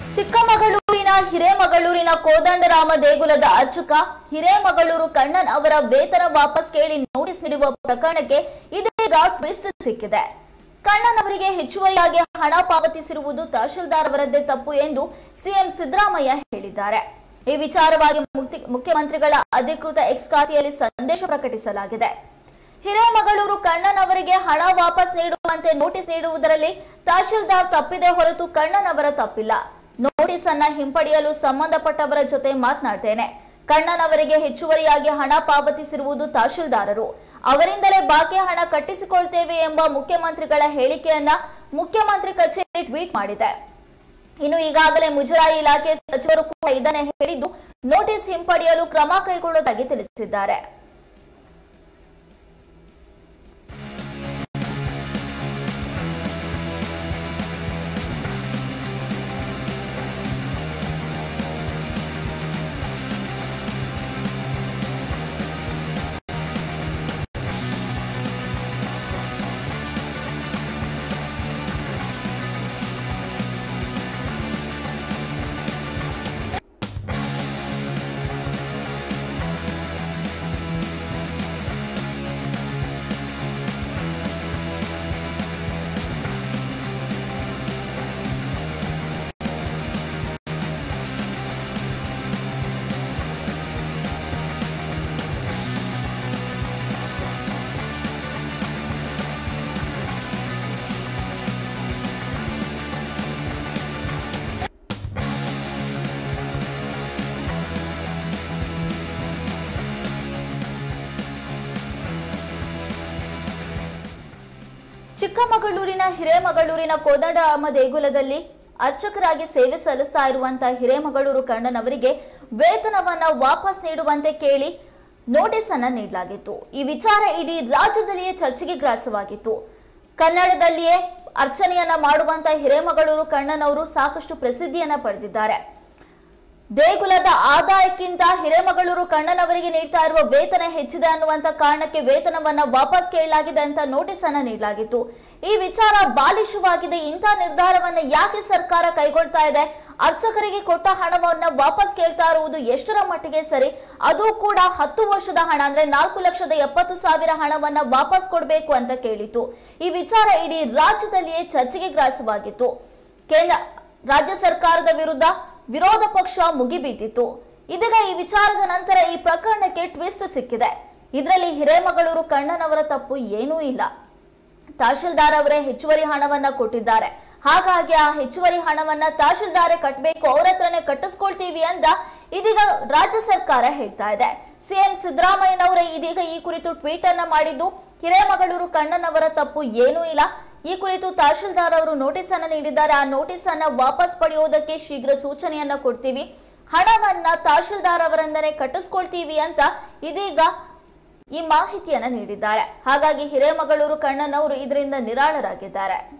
ಚಿಕ್ಕಮಗಳೂರಿನ ಹಿರೇಮಗಳೂರಿನ ಕೋದಂಡರಾಮ ದೇಗುಲದ ಅರ್ಚಕ ಹಿರೇಮಗಳೂರು ಕಣ್ಣನ್ ಅವರ ವೇತನ ವಾಪಸ್ ಕೇಳಿ ನೋಟಿಸ್ ನೀಡುವ ಪ್ರಕರಣಕ್ಕೆ ಇದೀಗ ಟ್ವಿಸ್ಟ್ ಸಿಕ್ಕಿದೆ ಕಣ್ಣನ್ ಅವರಿಗೆ ಹೆಚ್ಚುವರಿಯಾಗಿ ಹಣ ಪಾವತಿಸಿರುವುದು ತಹಶೀಲ್ದಾರ್ ಅವರದ್ದೇ ತಪ್ಪು ಎಂದು ಸಿಎಂ ಸಿದ್ದರಾಮಯ್ಯ ಹೇಳಿದ್ದಾರೆ ಈ ವಿಚಾರವಾಗಿ ಮುಕ್ತಿ- ಮುಖ್ಯಮಂತ್ರಿಗಳ ಅಧಿಕೃತ ಎಕ್ಸ್ ಖಾತೆಯಲ್ಲಿ ಸಂದೇಶ ಪ್ರಕಟಿಸಲಾಗಿದೆ ಹಿರೇಮಗಳೂರು ಕಣ್ಣನ್ ಅವರಿಗೆ ಹಣ ವಾಪಸ್ ನೀಡುವಂತೆ ನೋಟಿಸ್ ನೀಡುವುದರಲ್ಲಿ ತಹಶೀಲ್ದಾರ್ ತಪ್ಪಿದೆ ಹೊರತು ಕಣ್ಣನ್ ಅವರ ತಪ್ಪಿಲ್ಲ ನೋಟಿಸ್ ಅನ್ನ ಹಿಂಪಡೆಯಲು ಸಂಬಂಧಪಟ್ಟವರ ಜೊತೆ ಮಾತನಾಡ್ತೇನೆ ಕಣ್ಣನ್ ಅವರಿಗೆ ಹೆಚ್ಚುವರಿಯಾಗಿ ಹಣ ಪಾವತಿಸಿರುವುದು ತಹಶೀಲ್ದಾರರು ಅವರಿಂದಲೇ ಬಾಕಿ ಹಣ ಕಟ್ಟಿಸಿಕೊಳ್ತೇವೆ ಎಂಬ ಮುಖ್ಯಮಂತ್ರಿಗಳ ಹೇಳಿಕೆಯನ್ನ ಮುಖ್ಯಮಂತ್ರಿ ಕಚೇರಿ ಟ್ವೀಟ್ ಮಾಡಿದೆ ಇನ್ನು ಈಗಾಗಲೇ ಮುಜರಾಯಿ ಇಲಾಖೆ ಸಚಿವರು ಕೂಡ ಇದನ್ನೇ ಹೇಳಿದ್ದು ನೋಟಿಸ್ ಹಿಂಪಡೆಯಲು ಕ್ರಮ ಕೈಗೊಳ್ಳುವುದಾಗಿ ತಿಳಿಸಿದ್ದಾರೆ ಚಿಕ್ಕಮಗಳೂರಿನ ಹಿರೇಮಗಳೂರಿನ ಕೋದಂಡರಾಮ ದೇಗುಲದಲ್ಲಿ ಅರ್ಚಕರಾಗಿ ಸೇವೆ ಸಲ್ಲಿಸ್ತಾ ಇರುವಂತಹ ಹಿರೇಮಗಳೂರು ಕಣ್ಣನ್ ಅವರಿಗೆ ವೇತನವನ್ನ ವಾಪಸ್ ನೀಡುವಂತೆ ಕೇಳಿ ನೋಟಿಸ್ ಅನ್ನ ನೀಡಲಾಗಿತ್ತು ಈ ವಿಚಾರ ಇಡೀ ರಾಜ್ಯದಲ್ಲಿಯೇ ಚರ್ಚೆಗೆ ಗ್ರಾಸವಾಗಿತ್ತು ಕನ್ನಡದಲ್ಲಿಯೇ ಅರ್ಚನೆಯನ್ನ ಮಾಡುವಂತ ಹಿರೇಮಗಳೂರು ಕಣ್ಣನ್ ಅವರು ಸಾಕಷ್ಟು ಪ್ರಸಿದ್ಧಿಯನ್ನ ಪಡೆದಿದ್ದಾರೆ ದೇಗುಲದ ಆದಾಯಕ್ಕಿಂತ ಹಿರೇಮಗಳೂರು ಕಣ್ಣನವರಿಗೆ ನೀಡ್ತಾ ಇರುವ ವೇತನ ಹೆಚ್ಚಿದೆ ಅನ್ನುವಂತ ಕಾರಣಕ್ಕೆ ವೇತನವನ್ನ ವಾಪಸ್ ಕೇಳಲಾಗಿದೆ ಅಂತ ನೋಟಿಸ್ ಅನ್ನ ನೀಡಲಾಗಿತ್ತು ಈ ವಿಚಾರ ಬಾಲಿಶವಾಗಿದೆ ಇಂಥ ನಿರ್ಧಾರವನ್ನ ಯಾಕೆ ಸರ್ಕಾರ ಕೈಗೊಳ್ತಾ ಇದೆ ಅರ್ಚಕರಿಗೆ ಕೊಟ್ಟ ಹಣವನ್ನ ವಾಪಸ್ ಕೇಳ್ತಾ ಇರುವುದು ಎಷ್ಟರ ಮಟ್ಟಿಗೆ ಸರಿ ಅದು ಕೂಡ ಹತ್ತು ವರ್ಷದ ಹಣ ಅಂದ್ರೆ ನಾಲ್ಕು ಲಕ್ಷದ ಎಪ್ಪತ್ತು ಸಾವಿರ ಹಣವನ್ನ ವಾಪಸ್ ಕೊಡಬೇಕು ಅಂತ ಕೇಳಿತು ಈ ವಿಚಾರ ಇಡೀ ರಾಜ್ಯದಲ್ಲಿಯೇ ಚರ್ಚೆಗೆ ಗ್ರಾಸವಾಗಿತ್ತು ಕೇಂದ್ರ ರಾಜ್ಯ ಸರ್ಕಾರದ ವಿರುದ್ಧ ವಿರೋಧ ಪಕ್ಷ ಮುಗಿಬಿದ್ದಿತ್ತು ಇದೀಗ ಈ ವಿಚಾರದ ನಂತರ ಈ ಪ್ರಕರಣಕ್ಕೆ ಟ್ವಿಸ್ಟ್ ಸಿಕ್ಕಿದೆ ಇದರಲ್ಲಿ ಹಿರೇಮಗಳೂರು ಕಣ್ಣನವರ ತಪ್ಪು ಏನೂ ಇಲ್ಲ ತಹಶೀಲ್ದಾರ್ ಅವರೇ ಹೆಚ್ಚುವರಿ ಹಣವನ್ನ ಕೊಟ್ಟಿದ್ದಾರೆ ಹಾಗಾಗಿ ಆ ಹೆಚ್ಚುವರಿ ಹಣವನ್ನ ತಹಶೀಲ್ದಾರೆ ಕಟ್ಟಬೇಕು ಅವ್ರ ಹತ್ರನೇ ಕಟ್ಟಿಸ್ಕೊಳ್ತೀವಿ ಅಂತ ಇದೀಗ ರಾಜ್ಯ ಸರ್ಕಾರ ಹೇಳ್ತಾ ಇದೆ ಸಿಎಂ ಸಿದ್ದರಾಮಯ್ಯನವರೇ ಇದೀಗ ಈ ಕುರಿತು ಟ್ವೀಟ್ ಅನ್ನ ಮಾಡಿದ್ದು ಹಿರೇಮಗಳೂರು ಕಣ್ಣನವರ ತಪ್ಪು ಏನೂ ಇಲ್ಲ ಈ ಕುರಿತು ತಹಶೀಲ್ದಾರ್ ಅವರು ನೋಟಿಸ್ ಅನ್ನ ನೀಡಿದ್ದಾರೆ ಆ ನೋಟಿಸ್ ಅನ್ನ ವಾಪಸ್ ಪಡೆಯುವುದಕ್ಕೆ ಶೀಘ್ರ ಸೂಚನೆಯನ್ನ ಕೊಡ್ತೀವಿ ಹಣವನ್ನ ತಹಶೀಲ್ದಾರ್ ಅವರಿಂದನೇ ಕಟ್ಟಿಸ್ಕೊಳ್ತೀವಿ ಅಂತ ಇದೀಗ ಈ ಮಾಹಿತಿಯನ್ನ ನೀಡಿದ್ದಾರೆ ಹಾಗಾಗಿ ಹಿರೇಮಗಳೂರು ಕಣ್ಣನ್ ಅವರು ಇದರಿಂದ ನಿರಾಳರಾಗಿದ್ದಾರೆ